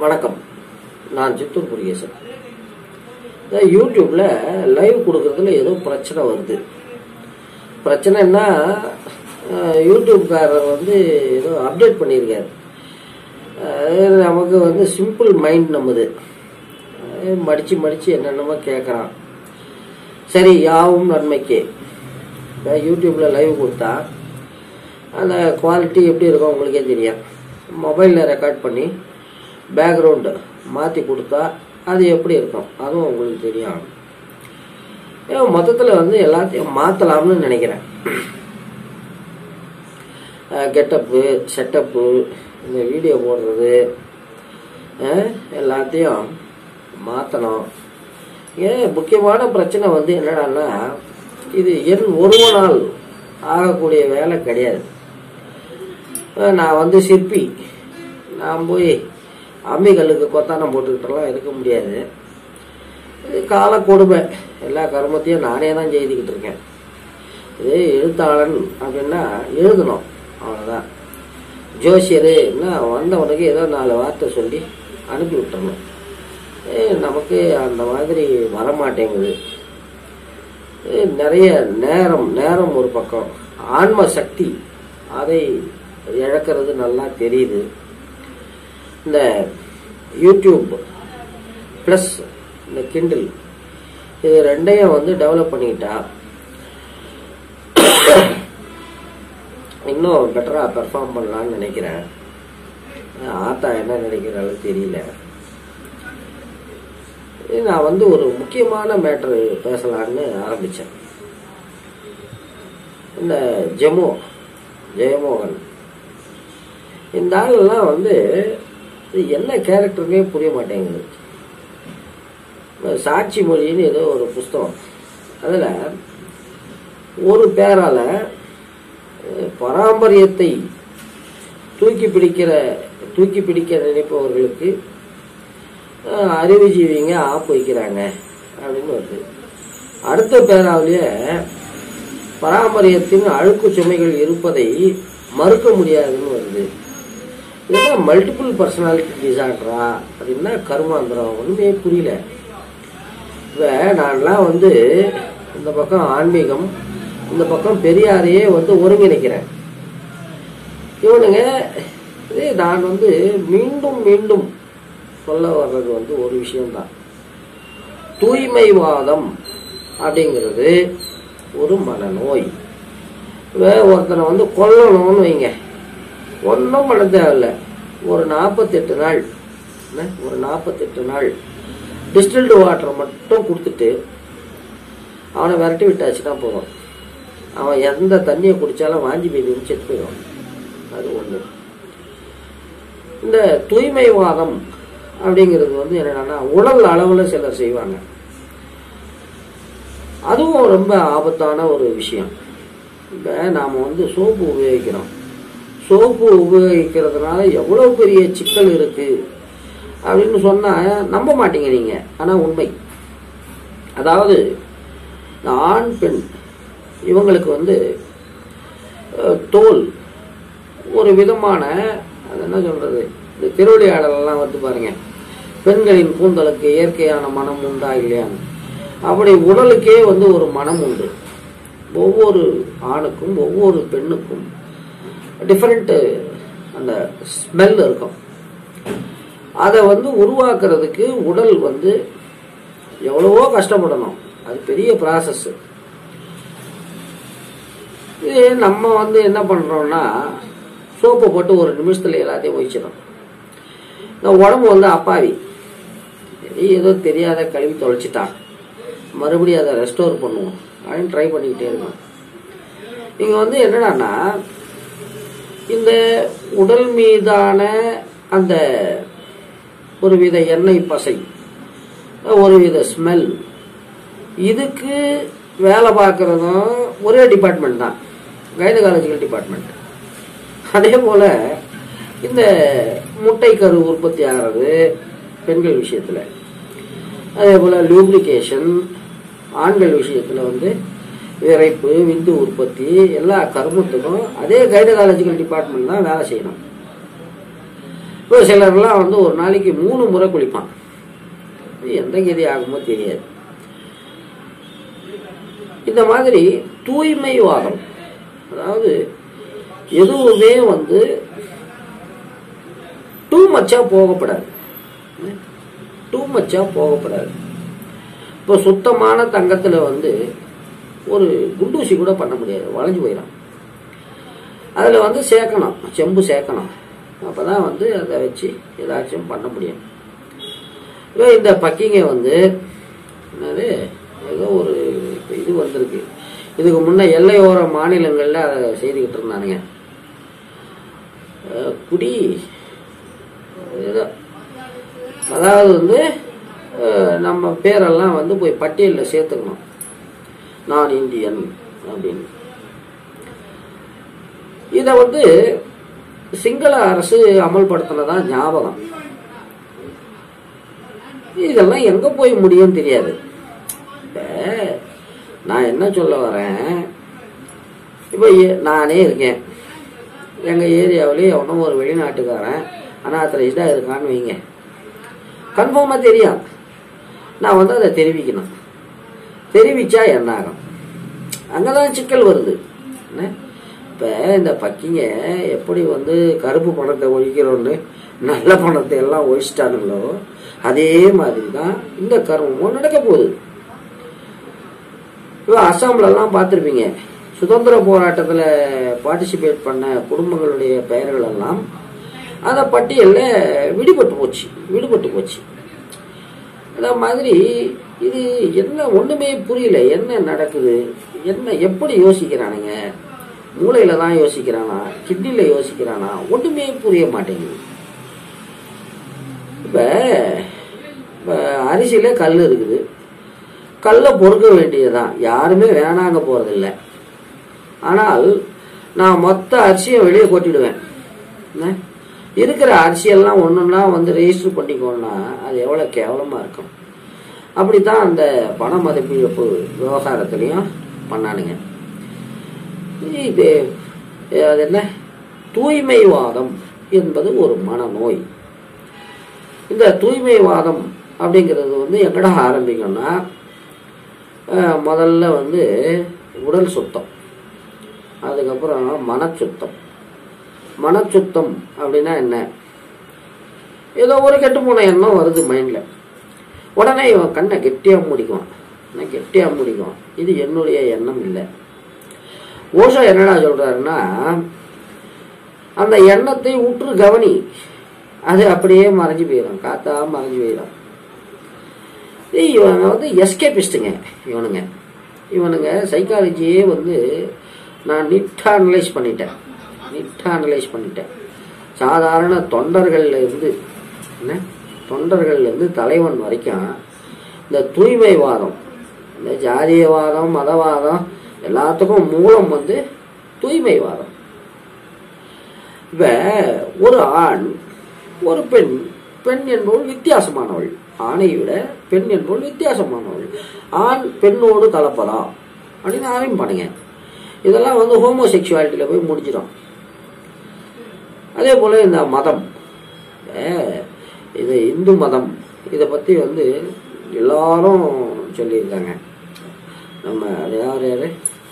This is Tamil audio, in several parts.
வணக்கம் நான் சித்தூர் முருகேசன் இந்த யூடியூப்ல லைவ் கொடுக்கறதுல ஏதோ பிரச்சனை வருது பிரச்சனைன்னா அஹ், யூடியூப்காரர் வந்து ஏதோ அப்டேட் பண்ணியிருக்காரு அஹ், நமக்கு வந்து சிம்பிள் மைண்ட் நம்மது அஹ், மடிச்சு மடிச்சு என்னென்னமோ கேட்குறான் சரி யாவும் நன்மைக்கே இப்போ யூடியூப்ல லைவ் கொடுத்தா அந்த குவாலிட்டி எப்படி இருக்கும் உங்களுக்கே தெரியும் மொபைலில் ரெக்கார்ட் பண்ணி பேக்ரவுண்டு மாற்றி கொடுத்தா அது எப்படி இருக்கும் அதுவும் உங்களுக்கு தெரியும் ஏன் மொத்தத்தில் வந்து எல்லாத்தையும் மாற்றலாம்னு நினைக்கிறேன் கெட்டப்பு செட்டப்பு இந்த வீடியோ போடுறது அஹ், எல்லாத்தையும் மாற்றணும் ஏன் முக்கியமான பிரச்சனை வந்து என்னடான்னா இது என் ஒருவனால் ஆகக்கூடிய வேலை கிடையாது அஹ் நான் வந்து சிற்பி நான் போய் அம்மிக்கல்லுக்கு கொத்தானம் போட்டுக்கிட்டெல்லாம் இருக்க முடியாது இது கால கொடுமை எல்லா கர்மத்தையும் நானே தான் செய்துக்கிட்டு இருக்கேன் இது எழுத்தாளன் அப்படின்னா எழுதணும் அவ்வளோதான் ஜோசியருன்னா வந்தவனுக்கு ஏதோ நாலு வார்த்தை சொல்லி அனுப்பி விட்டுறணும் ஏய், நமக்கு அந்த மாதிரி வரமாட்டேங்குது ஏய், நிறைய நேரம் நேரம் ஒரு பக்கம் ஆன்ம சக்தி அதை இழக்கிறது நல்லா தெரியுது இந்த யூடியூப் ப்ளஸ் இந்த கிண்டில் இது ரெண்டையும் வந்து டெவலப் பண்ணிக்கிட்டா இன்னும் பெட்டராக பெர்ஃபார்ம் பண்ணலான்னு நினைக்கிறேன் ஆத்தா என்ன நினைக்கிறாலும் தெரியல இது நான் வந்து ஒரு முக்கியமான மேட்ரு பேசலான்னு ஆரம்பித்தேன் இந்த ஜெமோ ஜெயமோகன் இந்த ஆளெல்லாம் வந்து இது என்ன கேரக்டருக்கே புரிய மாட்டேங்குது இந்த சாட்சி மொழின்னு ஏதோ ஒரு புஸ்தகம் அதில் ஒரு பேரால அஹ், பாரம்பரியத்தை தூக்கி பிடிக்கிற தூக்கி பிடிக்க நினைப்பவர்களுக்கு அஹ், அறிவுஜீவிங்க ஆப்பு வைக்கிறாங்க அப்படின்னு வருது அடுத்த பேராவிலேயே பாரம்பரியத்தின் அழுக்கு சுமைகள் இருப்பதை மறுக்க முடியாதுன்னு வருது இதெல்லாம் மல்டிபிள் பர்சனாலிட்டி டிசார்டரா அப்படின்னா கருமாந்திரம் ஒன்றுமே புரியல இப்போ நான்லாம் வந்து இந்த பக்கம் ஆன்மீகம் இந்த பக்கம் பெரியாரையே வந்து ஒருங்கிணைக்கிறேன் இவனுங்க இதே நான் வந்து மீண்டும் மீண்டும் சொல்ல வர்றது வந்து ஒரு விஷயம்தான் தூய்மைவாதம் அப்படிங்கிறது ஒரு மனநோய் வே ஒருத்தனை வந்து கொல்லணும்னு வைங்க ஒன்றும் பண்ண தேவையில்ல ஒரு நாற்பத்தெட்டு நாள் என்ன ஒரு நாற்பத்தெட்டு நாள் டிஸ்டில்டு வாட்டரை மட்டும் கொடுத்துட்டு அவனை விரட்டி விட்டாச்சுன்னா போதும் அவன் எந்த தண்ணியை குடிச்சாலும் வாந்தி பேபி செத்து போயிடும் அது ஒன்று இந்த தூய்மைவாதம் அப்படிங்கிறது வந்து என்னன்னா உடல் அளவில் சிலர் செய்வாங்க அதுவும் ரொம்ப ஆபத்தான ஒரு விஷயம் இப்போ நாம் வந்து சோப்பு உபயோகிக்கிறோம் சோப்பு உபயோகிக்கிறதுனால எவ்வளோ பெரிய சிக்கல் இருக்கு அப்படின்னு சொன்னால் நம்ப மாட்டீங்க நீங்கள் ஆனால் உண்மை அதாவது இந்த ஆண் பெண் இவங்களுக்கு வந்து அஹ், தோல் ஒரு விதமான அது என்ன சொல்றது இந்த திருவிளையாடலெல்லாம் வந்து பாருங்க பெண்களின் கூந்தலுக்கு இயற்கையான மனம் உண்டா இல்லையான்னு அப்படி உடலுக்கே வந்து ஒரு மனம் உண்டு ஒவ்வொரு ஆணுக்கும் ஒவ்வொரு பெண்ணுக்கும் டிஃப்ரெண்ட்டு அந்த ஸ்மெல் இருக்கும் அதை வந்து உருவாக்குறதுக்கு உடல் வந்து எவ்வளவோ கஷ்டப்படணும் அது பெரிய ப்ராசஸ் இது நம்ம வந்து என்ன பண்றோம்னா சோப்பை போட்டு ஒரு நிமிஷத்துல எல்லாத்தையும் ஒழிச்சிடும் இந்த உடம்பு வந்து அப்பாவி சரி, ஏதோ தெரியாத கழுவி தொலைச்சிட்டான் மறுபடியும் அதை ரெஸ்டோர் பண்ணுவோம் அப்படின்னு ட்ரை பண்ணிக்கிட்டே இருக்கோம் இங்க வந்து என்னடான்னா இந்த உடல் மீதான அந்த ஒருவித எண்ணெய் பசை ஒருவித ஸ்மெல் இதுக்கு வேலை பார்க்கறதும் ஒரே டிபார்ட்மெண்ட் தான் கைனகாலஜிக்கல் டிபார்ட்மெண்ட் அதே போல இந்த முட்டை கரு உற்பத்தி ஆகிறது பெண்கள் விஷயத்துல அதே போல லூப்ளிகேஷன் ஆண்கள் விஷயத்துல வந்து விரைப்பு விந்து உற்பத்தி எல்லா கருமத்துக்கும் அதே கைனகாலஜிக்கல் டிபார்ட்மெண்ட் தான் வேலை செய்யணும் இப்போ சிலர்லாம் வந்து ஒரு நாளைக்கு மூணு முறை குளிப்பான் இது எந்த கதி ஆகுமோ தெரியாது இந்த மாதிரி தூய்மைவாதம் அதாவது எதுவுமே வந்து டூ மச்சா போகப்படாது டூ மச்சா போகப்படாது இப்போ சுத்தமான தங்கத்துல வந்து ஒரு குண்டூசி கூட பண்ண முடியாது வளைஞ்சு போயிடும் அதுல வந்து சேர்க்கணும் செம்பு சேர்க்கணும் அப்பதான் வந்து அதை வச்சு ஏதாச்சும் பண்ண முடியும் இப்போ இந்த பக்கிங்க வந்து என்னது ஏதோ ஒரு இது வந்திருக்கு இதுக்கு முன்ன எல்லையோர மாநிலங்கள்ல அதை செய்துக்கிட்டு இருந்தானுங்க அஹ் குடி ஏதோ அதாவது வந்து அஹ் நம்ம பேரெல்லாம் வந்து போய் பட்டியலில் சேர்த்துக்கணும் நான் இந்தியன் அப்படின்னு இதை வந்து சிங்கள அரசு அமல்படுத்தினதா ஞாபகம் இதெல்லாம் எங்க போய் முடியும் தெரியாது இப்ப நான் என்ன சொல்ல வரேன் இப்போ ஏ- நானே இருக்கேன் எங்க ஏரியாவிலே எவனோ ஒரு வெளிநாட்டுக்காரன் அனாத்தரைஸ்டாக இருக்கான்னு வைங்க கன்ஃபார்மாக தெரியும் நான் வந்து அதை தெரிவிக்கணும் தெரிவிச்சா என்ன ஆகும் அங்கதான் சிக்கல் வருது என்ன இப்போ இந்த பக்கிங்க எப்படி வந்து கருப்பு பணத்தை ஒழிக்கிறோன்னு நல்ல பணத்தை எல்லாம் ஒழிச்சிட்டானுங்களோ அதே மாதிரி தான் இந்த கர்மமும் நடக்க போகுது இப்போ அஸ்ஸாம்ல எல்லாம் பார்த்துருப்பீங்க சுதந்திர போராட்டத்தில் பார்ட்டிசிபேட் பண்ண குடும்பங்களுடைய பெயர்கள் எல்லாம் அந்த பட்டியலில் விடுபட்டு போச்சு விடுபட்டு போச்சு அந்த மாதிரி இது என்ன ஒண்ணுமே புரியல என்ன நடக்குது என்ன எப்படி யோசிக்கிறானுங்க மூளையில தான் யோசிக்கிறானா கிட்னில யோசிக்கிறானா ஒண்ணுமே புரிய மாட்டேங்குது இப்ப இப்ப அரிசியில கல் இருக்குது கல்லை பொறுக்க வேண்டியதுதான் யாருமே வேணாங்க போறதில்ல ஆனால் நான் மொத்த அரிசியும் வெளியே கொட்டிடுவேன் என்ன? இருக்கிற அரிசியெல்லாம் ஒண்ணுன்னா வந்து ரெஜிஸ்டர் பண்ணிக்கோன்னா அது எவ்வளவு கேவலமா இருக்கும் அப்படித்தான் அந்த பண மதிப்பிழப்பு விவகாரத்திலையும் பண்ணானுங்க இது அது என்ன தூய்மைவாதம் என்பது ஒரு மனநோய் இந்த தூய்மைவாதம் அப்படிங்கிறது வந்து எங்கடா ஆரம்பிக்கும்னா அஹ், முதல்ல வந்து உடல் சுத்தம் அதுக்கப்புறம் மனச்சுத்தம் மனச்சுத்தம் அப்படின்னா என்ன ஏதோ ஒரு கெட்டு போன எண்ணம் வருது மைண்ட்ல உடனே இவன் கண்ணை கெட்டியா முடிக்குவான் என்ன கெட்டியா முடிக்கும் இது என்னுடைய எண்ணம் இல்லை ஓஷோ என்னடா சொல்றாருன்னா அந்த எண்ணத்தை உற்று கவனி அது அப்படியே மறைஞ்சு போயிடும் காத்தா மறைஞ்சு போயிடும் ஏய், இவங்க வந்து எஸ்கேபிஸ்ட்டுங்க இவனுங்க இவனுங்க சைக்காலஜியே வந்து நான் நீட்டா அனலைஸ் பண்ணிட்டேன் நீட்டா அனலைஸ் பண்ணிட்டேன் சாதாரண தொண்டர்கள்ல இருந்து என்ன தொண்டர்கள்ல இருந்து தலைவன் வரைக்கும் இந்த தூய்மைவாதம் இந்த ஜாதியவாதம் மதவாதம் எல்லாத்துக்கும் மூலம் வந்து தூய்மைவாதம் இப்ப ஒரு ஆண் ஒரு பெண் பெண் என்பவள் வித்தியாசமானவள் ஆணை விட பெண் என்பவள் வித்தியாசமானவள் ஆண் பெண்ணோடு கலப்பதா அப்படின்னு ஆரம்பிப்பானுங்க இதெல்லாம் வந்து ஹோமோசெக்சுவாலிட்டியில போய் முடிஞ்சிடும் அதே போல இந்த மதம் அஹ் இது இந்து மதம் இதை பத்தி வந்து எல்லாரும் சொல்லியிருக்காங்க நம்ம அது யார் யாரு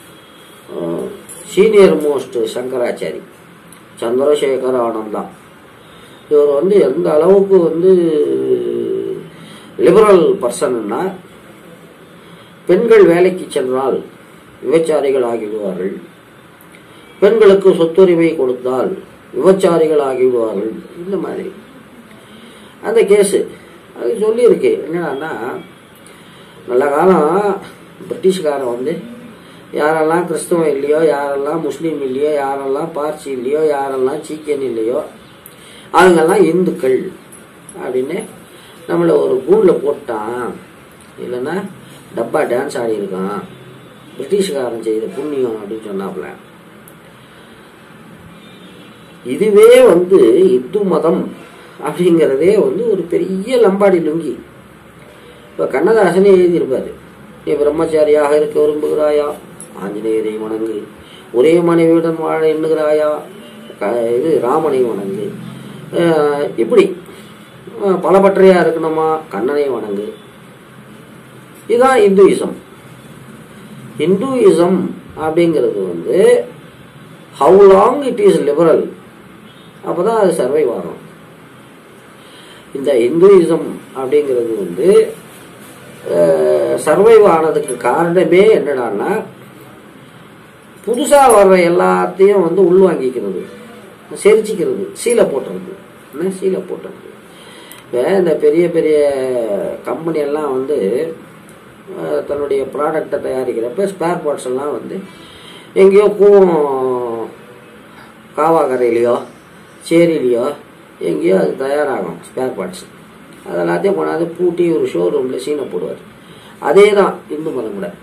சீனியர் மோஸ்ட் சங்கராச்சாரி சந்திரசேகர ஆனந்தா இவர் வந்து எந்த அளவுக்கு வந்து லிபரல் பர்சன்னா பெண்கள் வேலைக்கு சென்றால் விபச்சாரிகள் ஆகிவிடுவார்கள் பெண்களுக்கு சொத்துரிமை கொடுத்தால் விபச்சாரிகள் ஆகிவிடுவார்கள் இந்த மாதிரி அந்த கேஸு அது சொல்லியிருக்கு என்னன்னா நல்ல காலம் பிரிட்டிஷ்காரன் வந்து யாரெல்லாம் கிறிஸ்தவம் இல்லையோ யாரெல்லாம் முஸ்லீம் இல்லையோ யாரெல்லாம் பார்சி இல்லையோ யாரெல்லாம் சீக்கியன் இல்லையோ அவங்கெல்லாம் இந்துக்கள் அப்படின்னு நம்மளை ஒரு கூண்டில் போட்டான் இல்லைன்னா டப்பா டான்ஸ் ஆடி இருக்கான் பிரிட்டிஷ்காரன் செய்த புண்ணியம் அப்படின்னு சொன்னாப்புல இதுவே வந்து இந்து மதம் அப்படிங்கிறதே வந்து ஒரு பெரிய லம்பாடி லுங்கி இப்ப கண்ணதாசனே எழுதியிருப்பாரு நீ பிரம்மச்சாரியாக இருக்க விரும்புகிறாயா ஆஞ்சநேயரை வணங்கு ஒரே மனைவியுடன் வாழ எண்ணுகிறாயா க- இது ராமனை வணங்கு அஹ் இப்படி அஹ் பலபற்றையா இருக்கணுமா கண்ணனை வணங்கு இதுதான் இந்துயிசம் இந்துயிசம் அப்படிங்கிறது வந்து how long it is liberal அப்பதான் அது சர்வைவ் ஆகும் இந்த இந்துயிசம் அப்படிங்கிறது வந்து சர்வைவ் ஆனதுக்கு காரணமே என்னடான்னா புதுசா வர்ற எல்லாத்தையும் வந்து உள்வாங்கிக்கிறது செரிச்சிக்கிறது சீலை போட்டுறது என்ன சீலை போட்டுறது இப்போ இந்த பெரிய பெரிய கம்பெனி எல்லாம் வந்து அஹ், தன்னுடைய ப்ராடக்டை தயாரிக்கிறப்ப ஸ்பேர் பார்ட்ஸ் எல்லாம் வந்து எங்கேயோ கூவம் காவாக்கரையிலையோ சேரிலையோ எங்கேயோ அது தயாராகும் ஸ்பேர் பார்ட்ஸ் அது எல்லாத்தையும் கொண்டாந்து பூட்டி ஒரு ஷோரூமில் சீனை போடுவார் அதே தான் இந்து மதம் கூட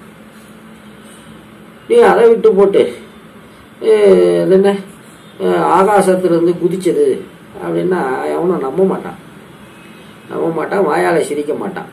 நீ அதை விட்டு போட்டு அஹ், அது என்ன அஹ், ஆகாசத்திலிருந்து குதிச்சது அப்படின்னா எவனும் நம்ப மாட்டான் நம்ப மாட்டான் வாயால சிரிக்க மாட்டான்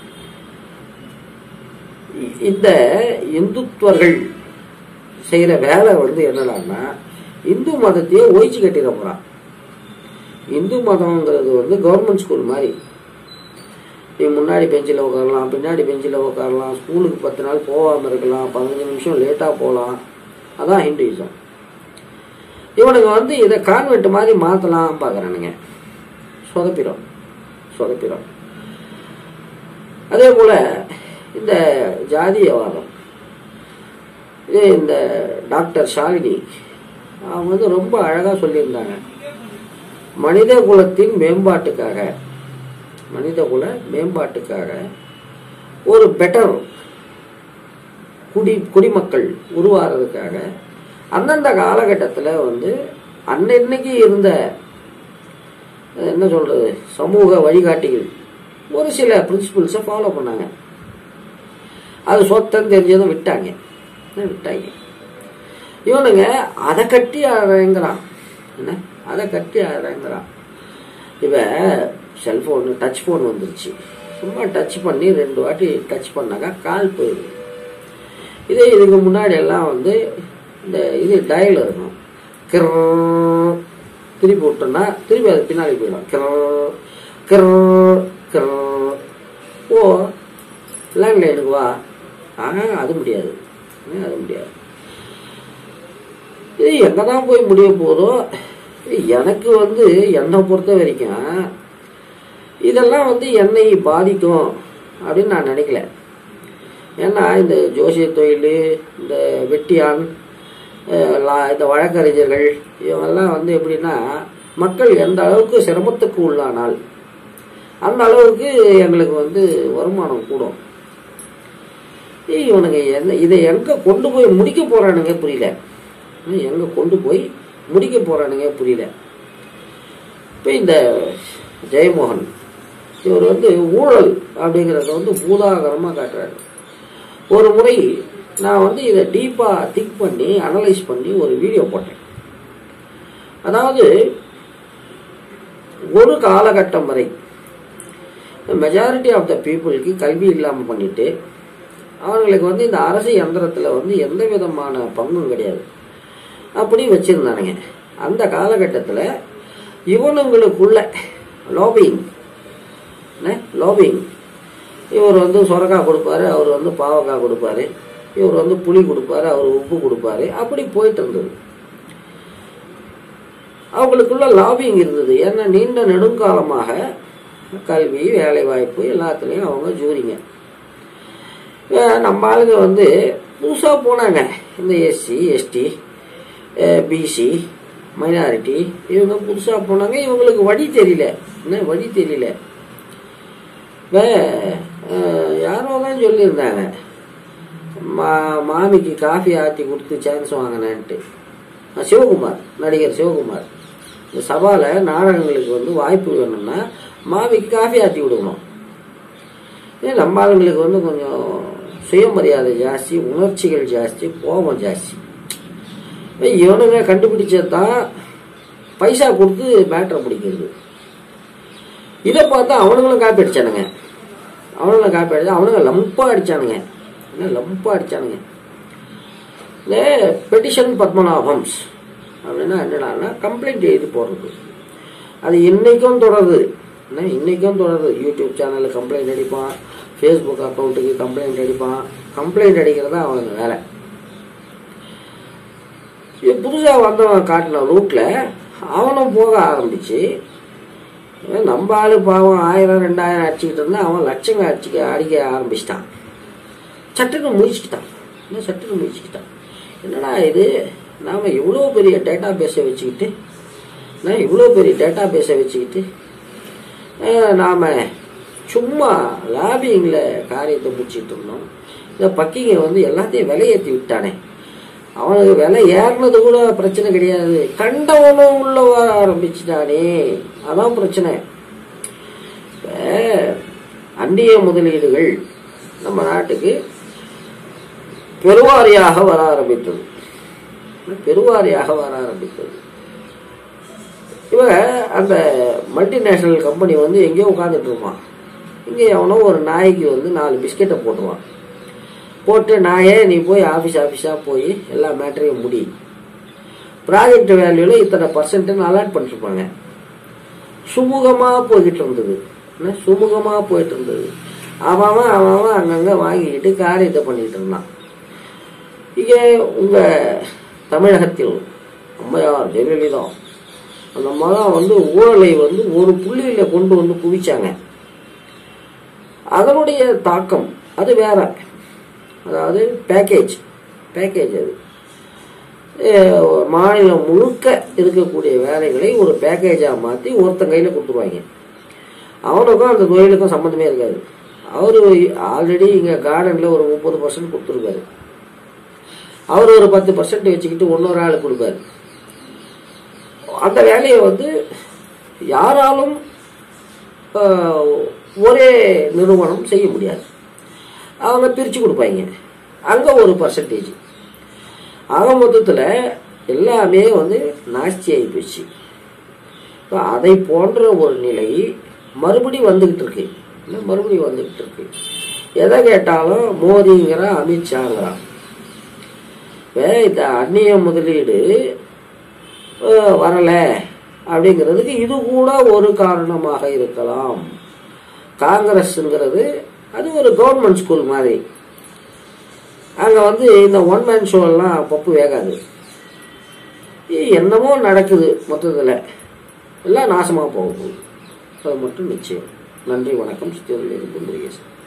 இ- இந்த இந்துத்துவர்கள் செய்யற வேலை வந்து என்னடான்னா இந்து மதத்தையே ஒழிச்சு கட்டிட போறான் இந்து மதம்ங்கிறது வந்து கவர்மெண்ட் ஸ்கூல் மாதிரி நீ முன்னாடி பெஞ்சில் உட்காரலாம் பின்னாடி பெஞ்சில் உட்காரலாம் ஸ்கூலுக்கு பத்து நாள் போகாமல் இருக்கலாம் பதினஞ்சு நிமிஷம் லேட்டாக போகலாம் அதான் ஹிந்துயிசம் இவனுங்க வந்து இதை கான்வெண்ட் மாதிரி மாற்றலாம் பார்க்குறானுங்க சொதப்பிடும் சொதப்பிடும் அதே போல் இந்த ஜாதியவாதம் இது இந்த டாக்டர் ஷாலினி அவங்க வந்து ரொம்ப அழகாக சொல்லியிருந்தாங்க மனித குலத்தின் மேம்பாட்டுக்காக மனித குல மேம்பாட்டுக்காக ஒரு பெட்டர் குடி குடிமக்கள் உருவாகிறதுக்காக அந்தந்த காலகட்டத்தில் வந்து அன்னன்னைக்கு இருந்த அஹ், என்ன சொல்றது சமூக வழிகாட்டிகள் ஒரு சில பிரின்சிபிள்ஸை ஃபாலோ பண்ணாங்க அது சொத்தம் தெரிஞ்சதும் விட்டாங்க என்ன விட்டாங்க இவனுங்க அதை கட்டி அழங்கிறான் என்ன அதை கட்டி அழங்கிறான் இவ செல்போன் டச் ஃபோன் வந்துருச்சு சும்மா டச் பண்ணி ரெண்டு வாட்டி டச் பண்ணாக்கா கால் போயிடுது இதே இதுக்கு முன்னாடி எல்லாம் வந்து இந்த இது டயல் இருக்கும் கிர் திருப்பி விட்டோம்னா திருப்பி அது பின்னாடி போயிடும் கிர் கிர் கிர் ஓ லேண்ட்லைனுக்கு வா ஆ அது முடியாது ஆ, அது முடியாது இது எங்கே தான் போய் முடிய போதோ எனக்கு வந்து என்னை பொறுத்த வரைக்கும் இதெல்லாம் வந்து என்னை பாதிக்கும் அப்படின்னு நான் நினைக்கல ஏன்னா இந்த ஜோசிய தொழில் இந்த வெட்டியான் அஹ், லா- இந்த வழக்கறிஞர்கள் இவங்கெல்லாம் வந்து எப்படின்னா மக்கள் எந்த அளவுக்கு சிரமத்துக்கு உள்ளானால் அந்த அளவுக்கு எங்களுக்கு வந்து வருமானம் கூடும் ஏய், இவனுங்க என்ன இதை எங்கே கொண்டு போய் முடிக்க போறானுங்க புரியல ஹம், எங்க கொண்டு போய் முடிக்க போறானுங்க புரியல இப்போ இந்த ஜெயமோகன் இவர் வந்து ஊழல் அப்படிங்கிறத வந்து பூதாகரமாக காட்டுறாரு ஒரு முறை நான் வந்து இதை டீப்பாக திங்க் பண்ணி அனலைஸ் பண்ணி ஒரு வீடியோ போட்டேன் அதாவது ஒரு காலகட்டம் வரை மெஜாரிட்டி ஆஃப் த பீப்புளுக்கு கல்வி இல்லாமல் பண்ணிட்டு அவங்களுக்கு வந்து இந்த அரசு யந்திரத்தில் வந்து எந்த விதமான பங்கும் கிடையாது அப்படி வச்சிருந்தானுங்க அந்த காலகட்டத்தில் இவனுங்களுக்குள்ள லாபிங் லாபிங் இவர் வந்து சொரக்காய் கொடுப்பாரு அவர் வந்து பாவக்காய் கொடுப்பாரு இவர் வந்து புளி கொடுப்பாரு அவர் உப்பு கொடுப்பாரு அப்படி போயிட்டு இருந்தது அவங்களுக்குள்ள லாபிங் இருந்தது ஏன்னா நீண்ட நெடுங்காலமாக கல்வி வேலை வாய்ப்பு எல்லாத்துலேயும் அவங்க ஜூரிங்க அஹ் நம்ம ஆளுங்க வந்து புதுசாக போனாங்க இந்த எஸ்சி எஸ்டி பிசி மைனாரிட்டி இவங்க புதுசாக போனாங்க இவங்களுக்கு வழி தெரியல என்ன வழி தெரியல இப்போ யாரோ தான் சொல்லியிருந்தாங்க மா மாமிக்கு காஃபி ஆற்றி கொடுத்து சான்ஸ் வாங்கினேன்ட்டு அஹ் சிவகுமார் நடிகர் சிவகுமார் இந்த சபாவில் நாடகங்களுக்கு வந்து வாய்ப்பு வேணும்னா மாமிக்கு காஃபி ஆற்றி விடணும் ஏன் நம்ம ஆளுங்களுக்கு வந்து கொஞ்சம் சுயமரியாதை ஜாஸ்தி உணர்ச்சிகள் ஜாஸ்தி கோபம் ஜாஸ்தி இப்ப இவனுங்க கண்டுபிடிச்சதான் பைசா கொடுத்து மேட்ரை பிடிக்கிறது இதை பார்த்தா அவனுங்களும் காப்பி அடிச்சானுங்க அவனுங்களும் காப்பி அடிச்சா அவனுங்க லம்பா அடிச்சானுங்க என்ன லம்பா அடிச்சானுங்க இந்த பெட்டிஷன் பத்மநாபம்ஸ் அப்படின்னா என்னடான்னா கம்ப்ளைண்ட் எழுதி போடுறது அது இன்னைக்கும் தொடருது என்ன இன்னைக்கும் தொடருது யூடியூப் சேனலில் கம்ப்ளைண்ட் அடிப்பான் ஃபேஸ்புக் அக்கௌண்ட்டுக்கு கம்ப்ளைண்ட் அடிப்பான் கம்ப்ளைண்ட் அடிக்கிறது தான் அவனுக்கு வேலை இது புதுசாக வந்தவன் காட்டின ரூட்டில் அவனும் போக ஆரம்பிச்சு இவன் நம்ம ஆளு பாவம் ஆயிரம் ரெண்டாயிரம் அடிச்சுக்கிட்டு இருந்தா அவன் லட்சங்க அடிச்சுக்க அடிக்க ஆரம்பிச்சிட்டான் சட்டுன்னு முடிச்சுக்கிட்டான் என்ன சட்டுன்னு முடிச்சுக்கிட்டான் என்னடா இது நாம் இவ்வளோ பெரிய டேட்டா பேஸை வச்சுக்கிட்டு நான் இவ்வளோ பெரிய டேட்டா பேஸை வச்சுக்கிட்டு நாம் சும்மா லாபிங்கில் காரியத்தை முடிச்சிட்டு இருந்தோம் இந்த பக்கிங்க வந்து எல்லாத்தையும் விலையேற்றி விட்டானே அவனுக்கு விலை ஏறினது கூட பிரச்சனை கிடையாது கண்டவனும் உள்ள வர ஆரம்பிச்சிட்டானே அதான் பிரச்சனை இப்ப அந்நிய முதலீடுகள் நம்ம நாட்டுக்கு பெருவாரியாக வர ஆரம்பித்தது பெருவாரியாக வர ஆரம்பித்தது இவன் அந்த மல்டிநேஷனல் கம்பெனி வந்து எங்கேயோ உட்காந்துட்டு இருப்பான் இங்கே எவனோ ஒரு நாய்க்கு வந்து நாலு பிஸ்கெட்டை போட்டுருவான் போட்டு நாயே நீ போய் ஆஃபீஸ் ஆஃபீஸாக போய் எல்லா மேட்டரையும் முடி ப்ராஜெக்ட் வேல்யூவில் இத்தனை பர்சன்ட்னு அலாட் பண்ணிருப்பாங்க சுமூகமாக போய்கிட்டு இருந்தது என்ன சுமூகமாக போயிட்டு இருந்தது அவன் அவன் அங்கங்கே வாங்கிக்கிட்டு காரியத்தை பண்ணிக்கிட்டு இருந்தான் இங்கே உங்கள் தமிழகத்தில் அம்மையார் ஜெயலலிதா அந்த மகன் வந்து ஊழலை வந்து ஒரு புள்ளியில் கொண்டு வந்து குவிச்சாங்க அதனுடைய தாக்கம் அது வேற அதாவது பேக்கேஜ் பேக்கேஜ் அது அஹ் மாநிலம் முழுக்க இருக்கக்கூடிய வேலைகளை ஒரு பேக்கேஜாக மாற்றி ஒருத்தன் கையில் கொடுத்துருவாங்க அவனுக்கும் அந்த தொழிலுக்கும் சம்மந்தமே இருக்காது அவர் ஆல்ரெடி இங்கே கார்டனில் ஒரு முப்பது பர்சன்ட் கொடுத்துருக்காரு அவர் ஒரு பத்து பர்சன்ட் வச்சுக்கிட்டு இன்னொரு ஆள் கொடுப்பாரு அந்த வேலையை வந்து யாராலும் ஆஹ், ஒரே நிறுவனம் செய்ய முடியாது அவங்க பிரித்து கொடுப்பாங்க அங்கே ஒரு பர்சன்டேஜ் ஆக மொத்தத்தில் எல்லாமே வந்து நாஸ்தி ஆகி போச்சு இப்போ அதை போன்ற ஒரு நிலை மறுபடி வந்துக்கிட்டு இருக்கு இல்லை மறுபடி வந்துக்கிட்டு இருக்கு எதை கேட்டாலும் மோதிங்கிறான் அமித்ஷாங்கிறான் இப்போ இந்த அந்நிய முதலீடு அஹ், வரல அப்படிங்கிறதுக்கு இது கூட ஒரு காரணமாக இருக்கலாம் காங்கிரஸ்ங்கிறது அது ஒரு கவர்மெண்ட் ஸ்கூல் மாதிரி அங்கே வந்து இந்த ஒன் மேன் ஷோலாம் பப்பு வேகாது இ- என்னமோ நடக்குது மொத்தத்தில் எல்லாம் நாசமாக போக போகுது அது மட்டும் நிச்சயம் நன்றி வணக்கம் சித்திரலிருந்து முருகேசன்